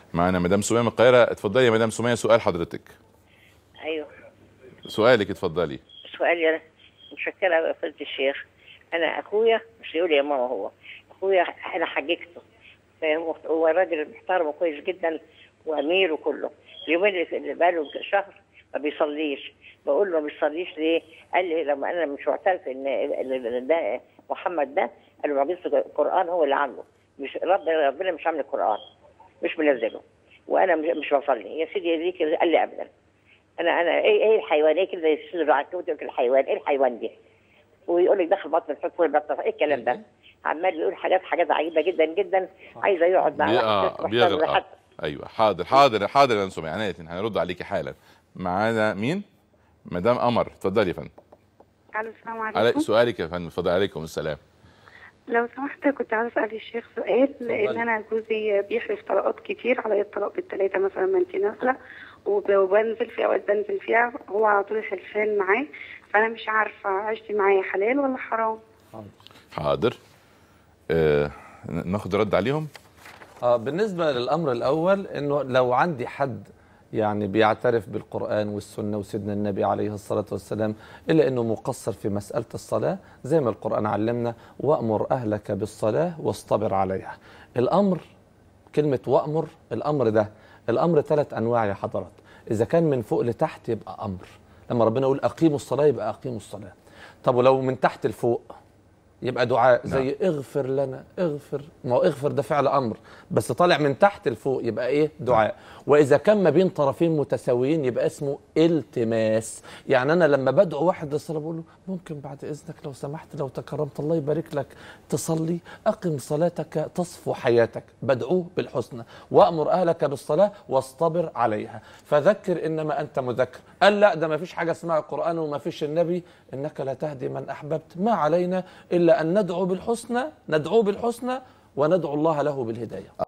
معانا مدام سميه من القاهره اتفضلي يا مدام سميه سؤال حضرتك ايوه سؤالك اتفضلي سؤالي انا متشكره يا فضيله الشيخ انا اخويا مش يقول يا ماما هو اخويا انا حججته فهو هو راجل محترم وكويس جدا وامير وكله اليومين اللي- اللي بقاله شهر ما بيصليش بقول له ما بيصليش ليه؟ قال لي لما انا مش معترف ان إن ده محمد ده قال له معجزه القران هو اللي عامله مش رب ربنا مش عامل القران مش منزله وانا مش مش بصلي يا سيدي يديك قال لي ابدا انا انا ايه ايه الحيوان ايه كده يصير العنكبوت يقول لك الحيوان ايه الحيوان دي ويقول لك دخل بطن الحوت والبطن ايه الكلام ده عمال يقول حاجات حاجات عجيبه جدا جدا عايزه يقعد مع بي- واحد آه، محترم بيغرق آه. لحد ايوه حاضر حاضر حاضر يا مدام سميه عينيا الاتنين، هنرد عليكي حالا معانا مين مدام قمر اتفضلي يا فندم الو السلام علي عليكم سؤالك يا فندم اتفضلي عليكم السلام لو سمحت كنت عايزه اسال الشيخ سؤال لان انا جوزي بيحلف طلقات كتير على الطلاق بالثلاثه مثلا ما انت نازله وب- وبنزل في اوقات بنزل فيها هو على طول حلفان معاه فانا مش عارفه عشتي معاه حلال ولا حرام حاضر آه ناخد رد عليهم آه بالنسبة للأمر الأول إنه لو عندي حد يعني بيعترف بالقرآن والسنة وسيدنا النبي عليه الصلاة والسلام إلا أنه مقصر في مسألة الصلاة زي ما القرآن علمنا وأمر أهلك بالصلاة واصطبر عليها الأمر كلمة وأمر الأمر ده الأمر ثلاث أنواع يا حضرات إذا كان من فوق لتحت يبقى أمر لما ربنا يقول أقيموا الصلاة يبقى أقيموا الصلاة طب ولو من تحت لفوق يبقى دعاء زي اغفر لنا اغفر ما هو اغفر ده فعل امر بس طالع من تحت لفوق يبقى ايه دعاء واذا كان ما بين طرفين متساويين يبقى اسمه التماس يعني انا لما بدعو واحد للصلاه بقول له ممكن بعد اذنك لو سمحت لو تكرمت الله يبارك لك تصلي اقم صلاتك تصفو حياتك بدعوه بالحسنى وامر اهلك بالصلاه واصطبر عليها فذكر انما انت مذكر قال لا ده ما فيش حاجه اسمها القران وما فيش النبي انك لا تهدي من احببت ما علينا الا ان ندعو بالحسنى ندعو بالحسنى وندعو الله له بالهدايه